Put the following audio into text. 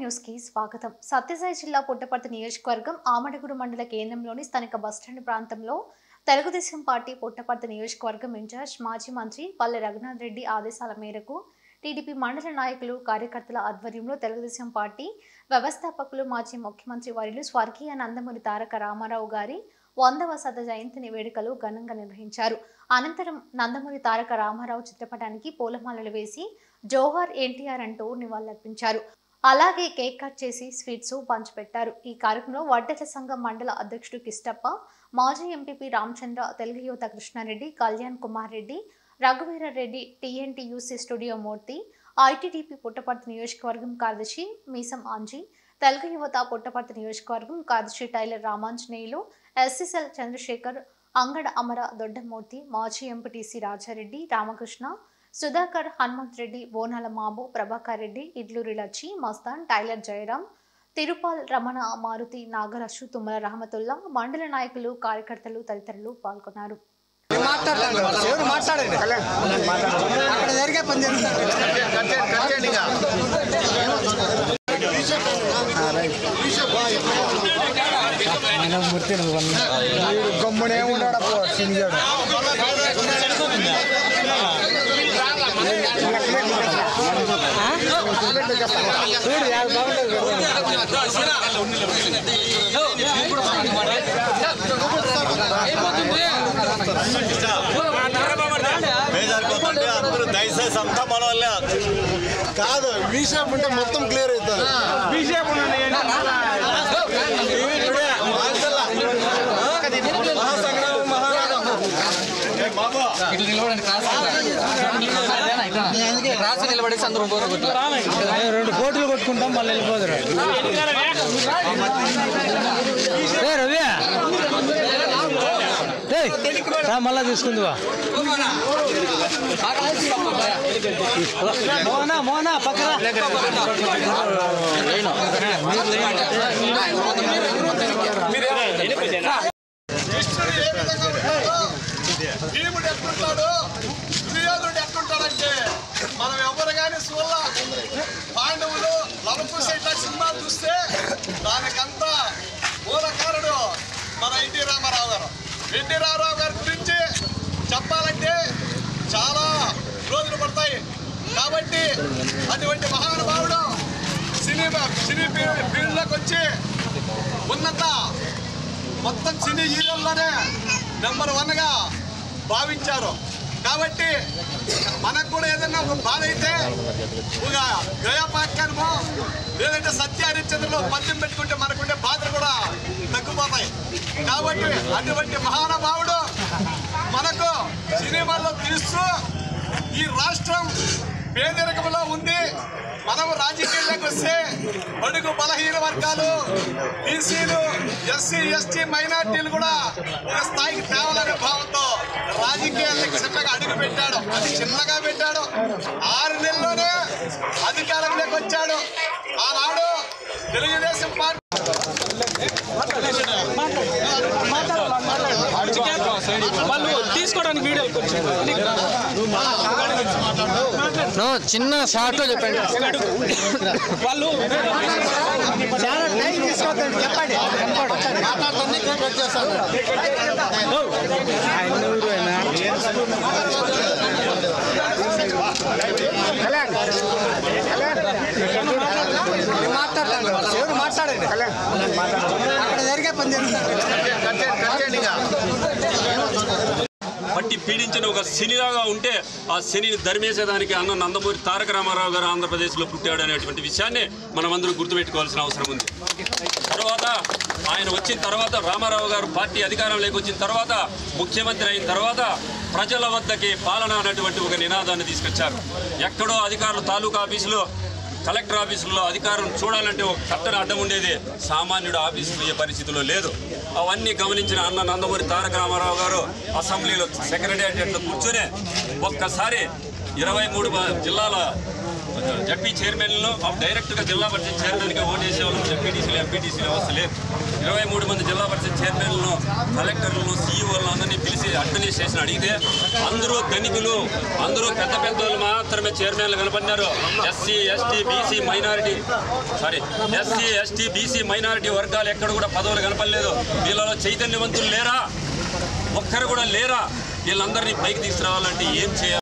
news కి స్వాగతం సత్యసాయి జిల్లా పుట్టపర్తి నియోజకవర్గం ఆమడగూడు మండల కేంద్రంలోని స్థానిక బస్టాండ్ ప్రాంతంలో తెలుగుదేశం పార్టీ పుట్టపర్తి నియోజకవర్గం ఇన్ఛార్జ్ మాజీ మంత్రి పల్లె రఘునాథ్ రెడ్డి ఆదేశాల మేరకు టీడీపీ మండల నాయకులు కార్యకర్తల ఆధ్వర్యంలో తెలుగుదేశం పార్టీ వ్యవస్థాపకులు మాజీ ముఖ్యమంత్రి వర్యులు స్వర్గీయ నందమూరి తారక రామారావు గారి వందవ శత జయంతిని వేడుకలు ఘనంగా నిర్వహించారు అనంతరం నందమూరి తారక రామారావు చిత్రపటానికి పూలమాలలు వేసి జోహార్ ఎన్టీఆర్ అంటూ నివాళులర్పించారు అలాగే కేక్ కట్ చేసి స్వీట్స్ పంచిపెట్టారు ఈ కార్యక్రమంలో వడ్డెల సంఘం మండల అధ్యక్షుడు కిష్టప్ప మాజీ ఎంపీపీ రామచంద్ర తెలుగు యువత Krishna Reddy Kalyan Kumar Reddy Raghuveera Reddy TNTUC studio Murthy ITDP Puttaparthi నియోజకవర్గం కార్యదర్శి మీసం ఆంజీ తెలుగు యువత పుట్టపర్తి నియోజకవర్గం కార్యదర్శి టైలర్ రామాంజనేయులు ఎస్ఎస్ఎల్ చంద్రశేఖర్ అంగడ అమర దొడ్డమూర్తి మాజీ ఎంపీటీసీ రాజారెడ్డి రామకృష్ణ సుధాకర్ హనుమంత్ రెడ్డి బోనాల మాబు ప్రభాకర్ రెడ్డి ఇడ్లూరి లచ్చి మస్తాన్ టైలర్ జయరాం తిరుపాల్ రమణ మారుతి నాగరాజు తుమ్మల రహమతుల్లా మండల నాయకులు కార్యకర్తలు తదితరులు పాల్గొన్నారు మాట్లాడండి ఎవరు మాట్లాడండి అక్కడ జరిగే పని జరుగుతుంది గమ్మునే ఉన్నాడు అప్పుడు సింగాడు చూడు యాభై బాగుంటుంది బేజారిపోతుంటే అందరూ దయచేసి అంతా మన వల్లే కాదు విషయం ఉంటే మొత్తం క్లియర్ అవుతుంది రాసి నిలబడేసి అందరూ రెండు కోట్లు కొట్టుకుంటాం మళ్ళీ వెళ్ళిపోదురు ఏ రవి ఏయ్, రా మళ్ళా తీసుకుందివా మోనా మోనా పక్కన భీముడు ఎట్లుంటాడు దుర్యోధనుడు ఎట్లుంటాడంటే మనం ఎవరు కానీ చూడాల పాండవులు లవకుశ ఇట్లా సినిమాలు చూస్తే దానికంతా మూలకారుడు మన ఎన్టీ రామారావు గారు ఎన్టీ రామారావు గారి గురించి చెప్పాలంటే చాలా రోజులు పడతాయి కాబట్టి అటువంటి మహానుభావుడు సినిమా సినీ ఫీ- ఫీల్డ్లోకి వచ్చి ఉన్నత మొత్తం సినీ హీరోల్లోనే నెంబర్ వన్గా భావించారు కాబట్టి మనకు కూడా ఏదైనా ఒక బాధ అయితే ఒక గయాపాఖ్యానమో లేదంటే సత్య హరిశ్చంద్రలో పద్యం పెట్టుకుంటే మనకుండే బాధలు కూడా తగ్గిపోతాయి కాబట్టి అటువంటి మహానుభావుడు మనకు సినిమాల్లో తీస్తూ ఈ రాష్ట్రం పేదరికంలో ఉంది మనం రాజకీయాల్లోకి వస్తే బడుగు బలహీన వర్గాలు బీసీలు ఎస్సీ ఎస్టీ మైనార్టీలు కూడా ఒక స్థాయికి తేవాలనే భావంతో రాజకీయాలకు చిన్నగా అడుగు పెట్టాడు అది చిన్నగా పెట్టాడు ఆరు నెలల్లోనే అధికారంలోకి వచ్చాడు ఆనాడు తెలుగుదేశం పార్టీ వాళ్ళు తీసుకోవడానికి వీడియోకి చిన్న షార్ట్లో చెప్పండి వాళ్ళు చాలా టైం తీసుకోవద్దండి చెప్పండి ఆయన ఊరు ఆయన మాట్లాడండి ఎవరు మాట్లాడండి అక్కడ జరిగే పని జరుగుతుంది పట్టి పీడించిన ఒక శనిలాగా ఉంటే ఆ శనిని ధరిమేసేదానికి అన్న నందమూరి తారక రామారావు గారు ఆంధ్రప్రదేశ్లో పుట్టాడు అనేటువంటి విషయాన్ని మనమందరూ గుర్తుపెట్టుకోవాల్సిన అవసరం ఉంది తర్వాత ఆయన వచ్చిన తర్వాత రామారావు గారు పార్టీ అధికారంలోకి వచ్చిన తర్వాత ముఖ్యమంత్రి అయిన తర్వాత ప్రజల వద్దకి పాలన అనేటువంటి ఒక నినాదాన్ని తీసుకొచ్చారు ఎక్కడో అధికారులు తాలూకా ఆఫీసులో కలెక్టర్ ఆఫీసులో అధికారం చూడాలంటే ఒక కట్టన అడ్డం ఉండేది సామాన్యుడు ఆఫీసు పోయే పరిస్థితిలో లేదు అవన్నీ గమనించిన అన్న నందమూరి తారక రామారావు గారు అసెంబ్లీలో సెక్రటేరియట్లో కూర్చొని ఒక్కసారి ఇరవై మూడు జిల్లాల జడ్పీ చైర్మన్లో డైరెక్ట్గా జిల్లా పరిషత్ చైర్మన్గా ఓటేసే వాళ్ళు జడ్పీటీసీలు ఎంపీటీసీలు వ్యవస్థ లేదు ఇరవై మూడు మంది జిల్లా పరిషత్ చైర్మన్లను కలెక్టర్లను సీఈఓలను అందరినీ పిలిచి అడ్మినిస్ట్రేషన్ అడిగితే అందరూ ధనికులు అందరూ పెద్ద పెద్ద వాళ్ళు మాత్రమే చైర్మన్లు కనపడినారు SC ST BC minority sorry SC ST BC minority వర్గాలు ఎక్కడ కూడా పదవులు కనపడలేదు వీళ్ళలో చైతన్యవంతులు లేరా ఒక్కరు కూడా లేరా వీళ్ళందరినీ పైకి తీసుకురావాలంటే ఏం చేయాలి